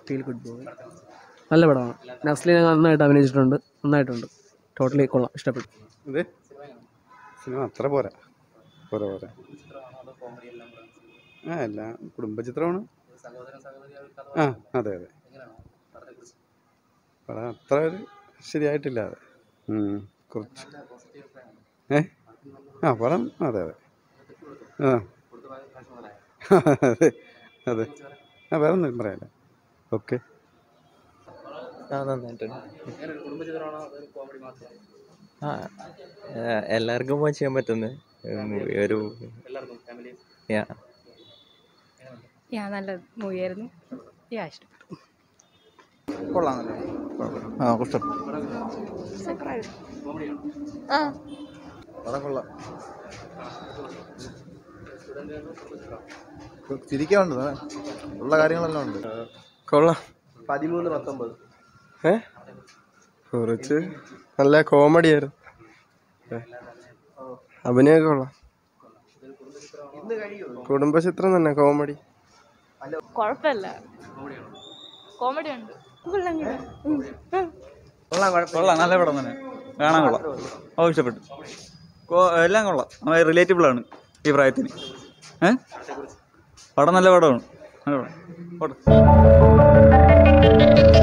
Feel good boy നല്ല പടമാണ് നസ്ലിനെ നന്നായിട്ട് അഭിനയിച്ചിട്ടുണ്ട് നന്നായിട്ടുണ്ട് ടോട്ടലി കൊള്ളാം ഇഷ്ടപ്പെട്ടു ഇത് സിനിമ അത്ര പോരാ പോരാ പോരാ ആ അല്ല കുടുംബചിത്രമാണ് ആ അതെ അതെ പടം അത്ര ഒരു ശരിയായിട്ടില്ല അത് ഉം, കുറച്ച് ഏ ആ പടം അതെ അതെ ആ അതെ അതെ ആ വേറെ ഒന്നും പറയാനില്ല ഓക്കെ ആ നന്നായിട്ടുണ്ട് ആ ഏ, എല്ലാവർക്കും പോയി ചെയ്യാൻ പറ്റുന്ന മൂവി ഒരു യാ യാ നല്ല മൂവിയായിരുന്നു യാ ഇഷ്ടപ്പെട്ടു ആ ഇഷ്ടപ്പെട്ടു ആ പടം കൊള്ളാം ചിരിക്കാനുണ്ട് സാറേ. ഉള്ള കാര്യങ്ങളെല്ലാം ഉണ്ട് കൊള്ളാം പതിമൂന്ന് പത്തൊമ്പത് ഏ കുറച്ച് നല്ല കോമഡി ആയിരുന്നു ഏ. അഭിനയൊക്കെ കൊള്ളാം കുടുംബചിത്രം തന്നെ കോമഡി കുഴപ്പമില്ല കോമഡി ഉണ്ട് കൊള്ളാം നല്ല പടം തന്നെ കാണാൻ കൊള്ളാം ഓ ഇഷ്ടപ്പെട്ടു കൊ- എല്ലാം കൊള്ളാം റിലേറ്റബിൾ ആണ് ഈ പ്രായത്തിന് ഏ പടം നല്ല പടമാണ് നല്ല പടം പോട്ടെ